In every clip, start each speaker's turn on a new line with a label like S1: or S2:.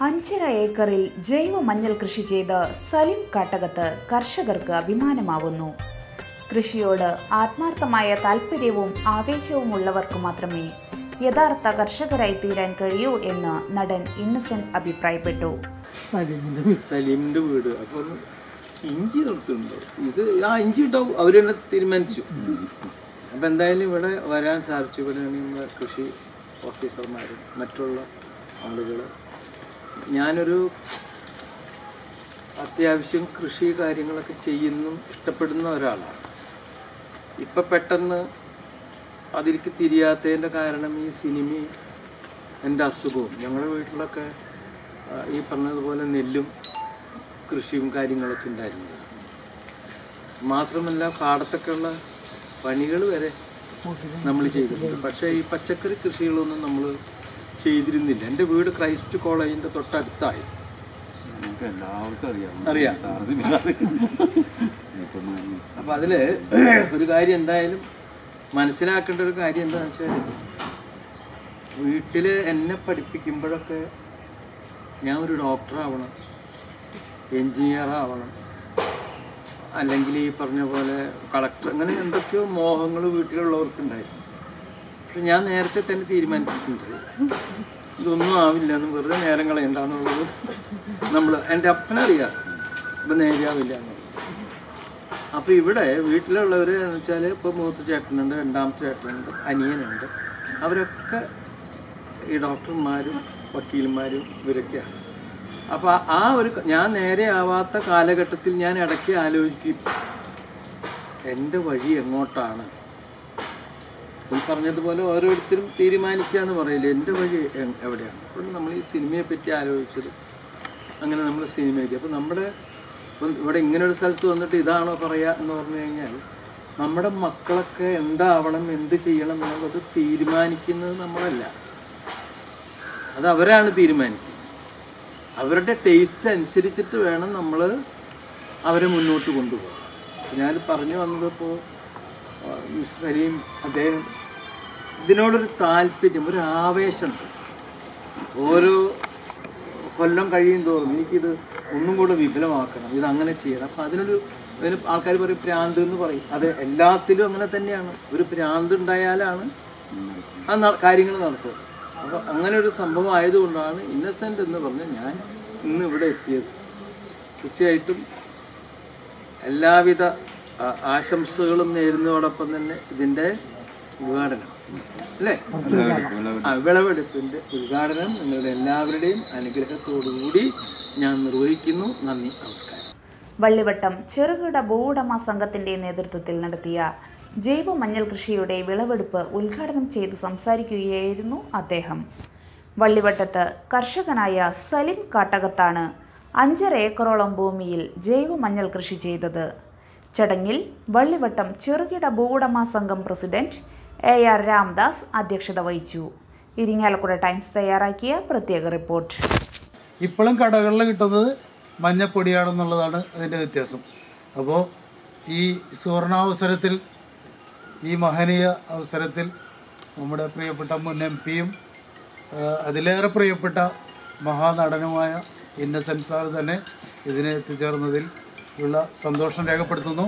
S1: അഞ്ചര ഏക്കറിൽ ജൈവ മഞ്ഞൾ കൃഷി ചെയ്ത് സലിം കാട്ടകത്ത് കർഷകർക്ക് അഭിമാനമാവുന്നു കൃഷിയോട് ആത്മാർത്ഥമായ താല്പര്യവും ആവേശവും ഉള്ളവർക്ക് മാത്രമേ യഥാർത്ഥ കർഷകരായി തീരാൻ കഴിയൂ എന്ന് നടൻ ഇന്നസെന്റ് അഭിപ്രായപ്പെട്ടു
S2: സലീമിന്റെ വീട് സലീമിന്റെ വീട് അപ്പൊ ഒന്ന് ഇഞ്ചി നടത്തുന്നുണ്ടോ ഇത് ആ ഇഞ്ചി ഉണ്ടാവും അവര് തന്നെ തീരുമാനിച്ചു അപ്പൊ എന്തായാലും ഇവിടെ വരാൻ സാധിച്ചു ഇവിടെയാണ് നമ്മുടെ കൃഷി ഓഫീസർമാരും മറ്റുള്ള ആളുകൾ ഞാനൊരു അത്യാവശ്യം കൃഷി കാര്യങ്ങളൊക്കെ ചെയ്യുന്നു ഇഷ്ടപ്പെടുന്ന ഒരാളാണ് ഇപ്പൊ പെട്ടെന്ന് അതിലേക്ക് തിരിയാത്തതിൻ്റെ കാരണം ഈ സിനിമയും എൻ്റെ അസുഖവും ഞങ്ങളുടെ വീട്ടിലൊക്കെ ആ, ഈ പറഞ്ഞതുപോലെ നെല്ലും കൃഷിയും കാര്യങ്ങളൊക്കെ ഉണ്ടായിരുന്നു മാത്രമല്ല പാടത്തൊക്കെയുള്ള പണികൾ വരെ നമ്മൾ ചെയ്തിട്ടുണ്ട് പക്ഷേ ഈ പച്ചക്കറി കൃഷികളൊന്നും നമ്മൾ ചെയ്തിരുന്നില്ല എൻ്റെ വീട് ക്രൈസ്റ്റ് കോളേജിൻ്റെ തൊട്ടടുത്തായി
S3: നമുക്ക് എല്ലാവർക്കും അറിയാം
S2: അറിയാം അപ്പം അതിൽ ഒരു കാര്യം എന്തായാലും മനസ്സിലാക്കേണ്ട ഒരു കാര്യം എന്താണെന്ന് വെച്ചാൽ വീട്ടിൽ എന്നെ പഠിപ്പിക്കുമ്പോഴൊക്കെ ഞാൻ ഒരു ഡോക്ടർ ആവണം എൻജിനീയർ ആവണം അല്ലെങ്കിൽ ഈ പറഞ്ഞ പോലെ കളക്ടർ അങ്ങനെ എന്തൊക്കെയോ മോഹങ്ങൾ വീട്ടിലുള്ളവർക്കുണ്ടായിരുന്നു പക്ഷെ ഞാൻ നേരത്തെ തന്നെ തീരുമാനിച്ചിട്ടുണ്ട് ഇതൊന്നും ആവില്ല എന്ന് വെറുതെ നേരം കളയണ്ടെന്നുള്ളത് നമ്മൾ എൻ്റെ അപ്പനറിയാം ഇപ്പം നേരെയാവില്ല എന്നുള്ളത് അപ്പോൾ ഇവിടെ വീട്ടിലുള്ളവർ എന്ന് വെച്ചാൽ ഇപ്പോൾ മൂത്ത ചേട്ടനുണ്ട് രണ്ടാമത്തെ ചേട്ടനുണ്ട് അനിയനുണ്ട് അവരൊക്കെ ഈ ഡോക്ടർമാരും വക്കീലന്മാരും ഇവരൊക്കെയാണ് അപ്പോൾ ആ ഒരു ഞാൻ നേരെ ആവാത്ത കാലഘട്ടത്തിൽ ഞാൻ ഇടയ്ക്ക് ആലോചിക്കും എൻ്റെ വഴി എങ്ങോട്ടാണ് ഈ പറഞ്ഞതുപോലെ ഓരോരുത്തരും തീരുമാനിക്കുക എന്ന് പറയില്ല എൻ്റെ വഴി എ- എവിടെയാണ് അപ്പോൾ നമ്മൾ ഈ സിനിമയെ പറ്റി ആലോചിച്ചത് അങ്ങനെ നമ്മൾ സിനിമയ്ക്ക് അപ്പോൾ നമ്മുടെ ഇപ്പം ഇവിടെ ഇങ്ങനെ ഒരു സ്ഥലത്ത് വന്നിട്ട് ഇതാണോ പറയുക എന്ന് പറഞ്ഞു കഴിഞ്ഞാൽ നമ്മുടെ മക്കളൊക്കെ എന്താവണം എന്ത് ചെയ്യണം എന്നുള്ളത് തീരുമാനിക്കുന്നത് നമ്മളല്ല അത് അവരാണ് തീരുമാനിക്കുന്നത് അവരുടെ ടേസ്റ്റ് അനുസരിച്ചിട്ട് വേണം നമ്മൾ അവരെ മുന്നോട്ട് കൊണ്ടുപോകാൻ ഞാൻ പറഞ്ഞു വന്നത് ഇപ്പോൾ മിസ്റ്റർ സലീം അദ്ദേഹം ഇതിനോടൊരു താല്പര്യം ഒരു ആവേശമുണ്ട് ഓരോ കൊല്ലം കഴിയും തോറും എനിക്കിത് ഒന്നും കൂടെ വിപുലമാക്കണം ഇത് അങ്ങനെ ചെയ്യണം അപ്പം അതിനൊരു അതിന് ആൾക്കാർ പറയും പ്രാന്ത് എന്ന് പറയും അത് എല്ലാത്തിലും അങ്ങനെ തന്നെയാണ് ഒരു പ്രാന്ത് ഉണ്ടായാലാണ് ആ കാര്യങ്ങൾ നടക്കുക അപ്പോൾ അങ്ങനെ ഒരു സംഭവം ആയതുകൊണ്ടാണ് ഇന്നസെൻ്റ് എന്ന് പറഞ്ഞ് ഞാൻ ഇന്ന് ഇവിടെ എത്തിയത് തീർച്ചയായിട്ടും എല്ലാവിധ ആ, ആശംസകളും നേരുന്നതോടൊപ്പം തന്നെ ഇതിൻ്റെ ഉദ്ഘാടനം അല്ലേ ആ വിളവെടുപ്പിൻ്റെ ഉദ്ഘാടനം നിങ്ങളുടെ എല്ലാവരുടെയും അനുഗ്രഹത്തോടുകൂടി ഞാൻ നിർവഹിക്കുന്നു നന്ദി നമസ്കാരം
S1: വള്ളിവട്ടം ചെറുകിട ഭൂവുടമ സംഘത്തിന്റെ നേതൃത്വത്തിൽ നടത്തിയ ജൈവ മഞ്ഞൾ കൃഷിയുടെ വിളവെടുപ്പ് ഉദ്ഘാടനം ചെയ്തു സംസാരിക്കുകയായിരുന്നു അദ്ദേഹം വള്ളിവട്ടത്ത് കർഷകനായ സലിം കാട്ടകത്താണ് അഞ്ചര ഏക്കറോളം ഭൂമിയിൽ ജൈവ മഞ്ഞൾ കൃഷി ചെയ്തത് ചടങ്ങിൽ വള്ളിവട്ടം ചെറുകിട ഭൂവുടമ സംഘം പ്രസിഡന്റ് എ ആർ രാംദാസ് അധ്യക്ഷത വഹിച്ചു ഇരിങ്ങാലക്കുട ടൈംസ് തയ്യാറാക്കിയ പ്രത്യേക റിപ്പോർട്ട്
S4: ഇപ്പോഴും കടകളിൽ കിട്ടുന്നത് മഞ്ഞപ്പൊടിയാണെന്നുള്ളതാണ് അതിൻ്റെ വ്യത്യാസം അപ്പോൾ ഈ സുവർണാവസരത്തിൽ ഈ മഹനീയ അവസരത്തിൽ നമ്മുടെ പ്രിയപ്പെട്ട മുൻ എം പിയും അതിലേറെ പ്രിയപ്പെട്ട മഹാനടനുമായ ഇന്നസെൻറ്റ് സാർ തന്നെ ഇതിനെ എത്തിച്ചേർന്നതിൽ ഉള്ള സന്തോഷം രേഖപ്പെടുത്തുന്നു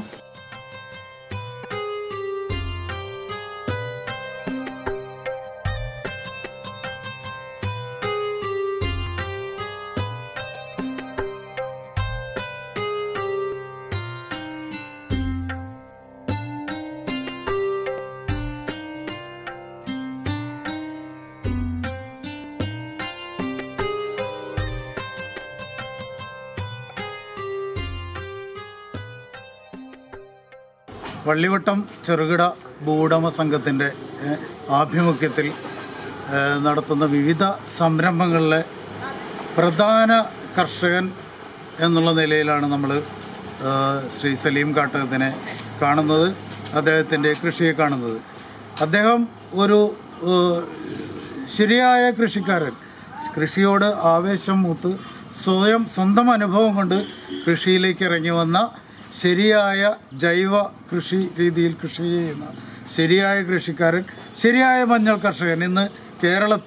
S4: വള്ളിവട്ടം ചെറുകിട ഭൂവുടമ സംഘത്തിൻ്റെ ഏഹ്, ആഭിമുഖ്യത്തിൽ ഏഹ്, നടത്തുന്ന വിവിധ സംരംഭങ്ങളിലെ പ്രധാന കർഷകൻ എന്നുള്ള നിലയിലാണ് നമ്മൾ ശ്രീ സലീം കാട്ടകത്തിനെ കാണുന്നത് അദ്ദേഹത്തിൻ്റെ കൃഷിയെ കാണുന്നത് അദ്ദേഹം ഒരു ഏഹ്, ശരിയായ കൃഷിക്കാരൻ കൃഷിയോട് ആവേശം മൂത്ത് സ്വയം സ്വന്തം അനുഭവം കൊണ്ട് കൃഷിയിലേക്ക് ഇറങ്ങി വന്ന ശരിയായ ജൈവ കൃഷി രീതിയിൽ കൃഷി ചെയ്യുന്ന ശരിയായ കൃഷിക്കാരൻ ശരിയായ മഞ്ഞൾ കർഷകൻ ഇന്ന് കേരളത്തിൽ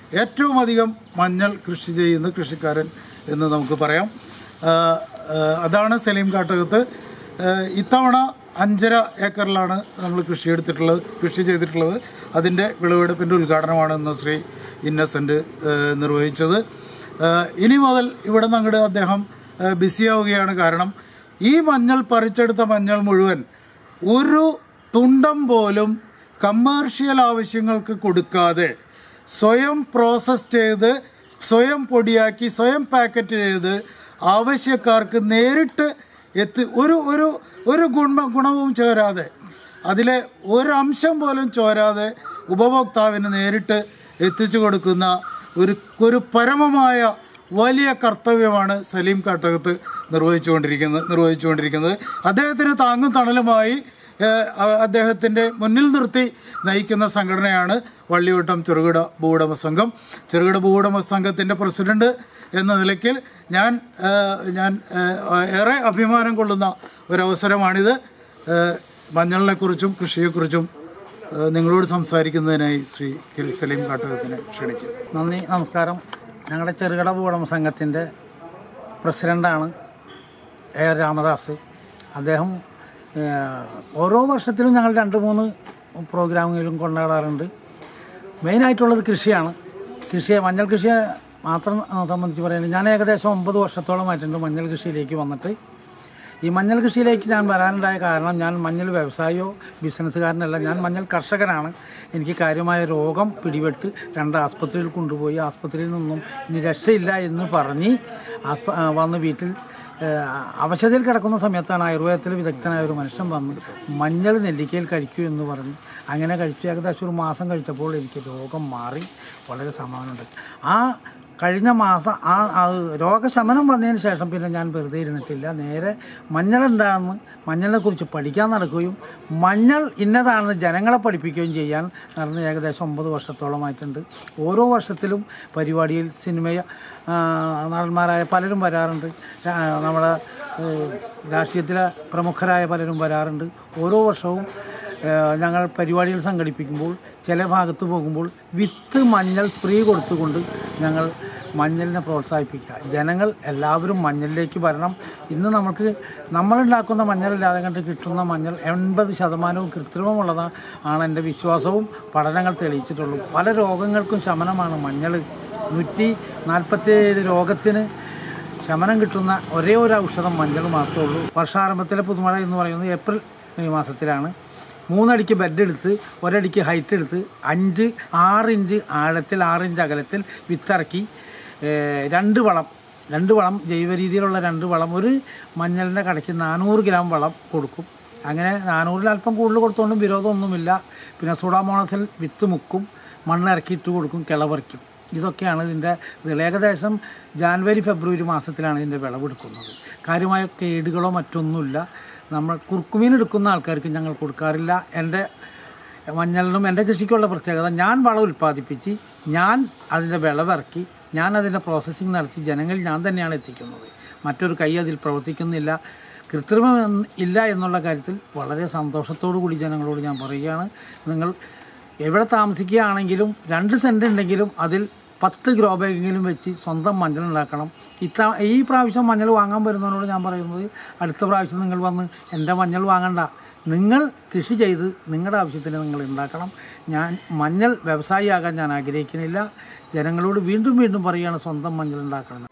S4: ഏറ്റവും അധികം മഞ്ഞൾ കൃഷി ചെയ്യുന്ന കൃഷിക്കാരൻ എന്ന് നമുക്ക് പറയാം ആ, ആ, അതാണ് സലീം കാട്ടകത്ത് ആ, ഇത്തവണ അഞ്ചര ഏക്കറിലാണ് നമ്മൾ കൃഷി എടുത്തിട്ടുള്ളത് കൃഷി ചെയ്തിട്ടുള്ളത് അതിൻ്റെ വിളവെടുപ്പിൻ്റെ ഉദ്ഘാടനമാണ് ഇന്ന് ശ്രീ ഇന്നസെൻ്റ് നിർവഹിച്ചത് ആ, ഇനി മുതൽ ഇവിടെ നിന്ന് അങ്ങോട്ട് അദ്ദേഹം ആ, ബിസിയാവുകയാണ് കാരണം ഈ മഞ്ഞൾ പറിച്ചെടുത്ത മഞ്ഞൾ മുഴുവൻ ഒരു തുണ്ടം പോലും കമേർഷ്യൽ ആവശ്യങ്ങൾക്ക് കൊടുക്കാതെ സ്വയം പ്രോസസ് ചെയ്ത് സ്വയം പൊടിയാക്കി സ്വയം പാക്കറ്റ് ചെയ്ത് ആവശ്യക്കാർക്ക് നേരിട്ട് എത്തി ഒരു ഒരു ഒരു ഗുണ ഗുണവും ചേരാതെ അതിലെ ഒരു അംശം പോലും ചോരാതെ ഉപഭോക്താവിന് നേരിട്ട് എത്തിച്ചു കൊടുക്കുന്ന ഒരു ഒരു പരമമായ വലിയ കർത്തവ്യമാണ് സലീം കാട്ടകത്ത് നിർവഹിച്ചുകൊണ്ടിരിക്കുന്നത് നിർവഹിച്ചുകൊണ്ടിരിക്കുന്നത് അദ്ദേഹത്തിന് താങ്ങും തണലുമായി ഏഹ്, അ- അദ്ദേഹത്തിൻ്റെ മുന്നിൽ നിർത്തി നയിക്കുന്ന സംഘടനയാണ് വള്ളിവട്ടം ചെറുകിട ഭൂവുടമ സംഘം ചെറുകിട ഭൂവുടമ സംഘത്തിൻ്റെ പ്രസിഡന്റ് എന്ന നിലയ്ക്ക് ഞാൻ ഏഹ്, ഞാൻ ഏഹ്, ഏറെ അഭിമാനം കൊള്ളുന്ന ഒരവസരമാണിത് ഏഹ്, മഞ്ഞളിനെക്കുറിച്ചും കൃഷിയെക്കുറിച്ചും ഏഹ്, നിങ്ങളോട് സംസാരിക്കുന്നതിനായി ശ്രീ കെ സലീം കാട്ടകത്തിനെ ക്ഷണിക്കും
S5: നന്ദി നമസ്കാരം ഞങ്ങളുടെ ചെറുകിട ഭൂവുടമ സംഘത്തിൻ്റെ പ്രസിഡൻ്റാണ് എ ആർ രാമദാസ് അദ്ദേഹം ഏഹ്, ഓരോ വർഷത്തിലും ഞങ്ങൾ രണ്ട് മൂന്ന് പ്രോഗ്രാമുകളും കൊണ്ടാടാറുണ്ട് മെയിനായിട്ടുള്ളത് കൃഷിയാണ് കൃഷിയെ മഞ്ഞൾ കൃഷിയെ മാത്രം ആ, സംബന്ധിച്ച് പറയുന്നത് ഞാൻ ഏകദേശം ഒമ്പത് വർഷത്തോളമായിട്ടുണ്ട് മഞ്ഞൾ കൃഷിയിലേക്ക് വന്നിട്ട് ഈ മഞ്ഞൾ കൃഷിയിലേക്ക് ഞാൻ വരാനുണ്ടായ കാരണം ഞാൻ മഞ്ഞൾ വ്യവസായിയോ ബിസിനസ്സുകാരനല്ല ഞാൻ മഞ്ഞൾ കർഷകനാണ് എനിക്ക് കാര്യമായ രോഗം പിടിപെട്ട് രണ്ട് ആസ്പത്രിയിൽ കൊണ്ടുപോയി ആസ്പത്രിയിൽ നിന്നും ഇനി രക്ഷയില്ല എന്ന് പറഞ്ഞ് ആസ്പ ആ, വന്ന് വീട്ടിൽ ഏഹ്, അവശതയിൽ കിടക്കുന്ന സമയത്താണ് ആയുർവേദത്തിൽ വിദഗ്ധനായ ഒരു മനുഷ്യൻ വന്ന് മഞ്ഞൾ നെല്ലിക്കയിൽ കഴിക്കൂ എന്ന് പറഞ്ഞു അങ്ങനെ കഴിച്ചു ഏകദേശം ഒരു മാസം കഴിച്ചപ്പോൾ എനിക്ക് രോഗം മാറി വളരെ സമാധാനമുണ്ട് ആ കഴിഞ്ഞ മാസം ആ ആ രോഗശമനം വന്നതിന് ശേഷം പിന്നെ ഞാൻ വെറുതെ ഇരുന്നിട്ടില്ല നേരെ മഞ്ഞൾ എന്താണെന്ന് മഞ്ഞളിനെ കുറിച്ച് പഠിക്കാൻ നടക്കുകയും മഞ്ഞൾ ഇന്നതാണെന്ന് ജനങ്ങളെ പഠിപ്പിക്കുകയും ചെയ്യാൻ നടന്ന് ഏകദേശം ഒമ്പത് വർഷത്തോളമായിട്ടുണ്ട് ഓരോ വർഷത്തിലും പരിപാടിയിൽ സിനിമ ആ, നടന്മാരായ പലരും വരാറുണ്ട് ആ, നമ്മുടെ ഏഹ്, രാഷ്ട്രീയത്തിലെ പ്രമുഖരായ പലരും വരാറുണ്ട് ഓരോ വർഷവും ഏഹ് ഞങ്ങൾ പരിപാടികൾ സംഘടിപ്പിക്കുമ്പോൾ ചില ഭാഗത്ത് പോകുമ്പോൾ വിത്ത് മഞ്ഞൾ ഫ്രീ കൊടുത്തുകൊണ്ട് ഞങ്ങൾ മഞ്ഞളിനെ പ്രോത്സാഹിപ്പിക്കുക ജനങ്ങൾ എല്ലാവരും മഞ്ഞളിലേക്ക് വരണം ഇന്ന് നമുക്ക് നമ്മളുണ്ടാക്കുന്ന മഞ്ഞളില്ലാതെ കണ്ട് കിട്ടുന്ന മഞ്ഞൾ എൺപത് ശതമാനവും കൃത്രിമമുള്ളതാണ് ആണ് എൻ്റെ വിശ്വാസവും പഠനങ്ങൾ തെളിയിച്ചിട്ടുള്ളൂ പല രോഗങ്ങൾക്കും ശമനമാണ് മഞ്ഞൾ നൂറ്റി നാൽപ്പത്തേഴ് രോഗത്തിന് ശമനം കിട്ടുന്ന ഒരേ ഒരു ഔഷധം മഞ്ഞൾ മാത്രമേ ഉള്ളൂ വർഷാരംഭത്തിലെ പുതുമഴ എന്ന് പറയുന്നത് ഏപ്രിൽ മെയ് മാസത്തിലാണ് മൂന്നടിക്ക് ബെഡ് എടുത്ത് ഒരടിക്ക് ഹൈറ്റ് എടുത്ത് അഞ്ച് ആറ് ഇഞ്ച് ആഴത്തിൽ ആറ് ഇഞ്ച് അകലത്തിൽ വിത്തിറക്കി ഏഹ്, രണ്ട് വളം രണ്ട് വളം ജൈവ രീതിയിലുള്ള രണ്ട് വളം ഒരു മഞ്ഞളിൻ്റെ കടയ്ക്ക് നാനൂറ് ഗ്രാം വളം കൊടുക്കും അങ്ങനെ നാനൂറിൽ അല്പം കൂടുതൽ കൊടുത്തുകൊണ്ടും വിരോധമൊന്നുമില്ല പിന്നെ സുഡാമോണസിൽ വിത്ത് മുക്കും മണ്ണിറക്കി ഇട്ട് കൊടുക്കും കിളപറിക്കും ഇതൊക്കെയാണ് ഇതിൻ്റെ ഇതിൽ ഏകദേശം ജാനുവരി ഫെബ്രുവരി മാസത്തിലാണ് ഇതിൻ്റെ വിളവെടുക്കുന്നത് കാര്യമായ കേടുകളോ മറ്റൊന്നുമില്ല നമ്മൾ കുർക്കുമീൻ എടുക്കുന്ന ആൾക്കാർക്ക് ഞങ്ങൾ കൊടുക്കാറില്ല എൻ്റെ മഞ്ഞളിനും എൻ്റെ കൃഷിക്കുള്ള പ്രത്യേകത ഞാൻ വളം ഉൽപ്പാദിപ്പിച്ച് ഞാൻ അതിൻ്റെ വിളവിറക്കി ഞാൻ അതിൻ്റെ പ്രോസസ്സിങ് നടത്തി ജനങ്ങളിൽ ഞാൻ തന്നെയാണ് എത്തിക്കുന്നത് മറ്റൊരു കൈ അതിൽ പ്രവർത്തിക്കുന്നില്ല കൃത്രിമം എന്ന് ഇല്ല എന്നുള്ള കാര്യത്തിൽ വളരെ സന്തോഷത്തോടു കൂടി ജനങ്ങളോട് ഞാൻ പറയുകയാണ് നിങ്ങൾ എവിടെ താമസിക്കുകയാണെങ്കിലും രണ്ട് സെൻറ്റ് ഉണ്ടെങ്കിലും അതിൽ പത്ത് ഗ്രോ ബാഗെങ്കിലും വെച്ച് സ്വന്തം മഞ്ഞൾ ഉണ്ടാക്കണം ഇത്ര ഈ പ്രാവശ്യം മഞ്ഞൾ വാങ്ങാൻ വരുന്നവരോട് ഞാൻ പറയുന്നത് അടുത്ത പ്രാവശ്യം നിങ്ങൾ വന്ന് എൻ്റെ മഞ്ഞൾ വാങ്ങണ്ട നിങ്ങൾ കൃഷി ചെയ്ത് നിങ്ങളുടെ ആവശ്യത്തിന് നിങ്ങൾ ഉണ്ടാക്കണം ഞാൻ മഞ്ഞൾ വ്യവസായിയാകാൻ ഞാൻ ആഗ്രഹിക്കുന്നില്ല ജനങ്ങളോട് വീണ്ടും വീണ്ടും പറയുകയാണ് സ്വന്തം മഞ്ഞൾ ഉണ്ടാക്കണം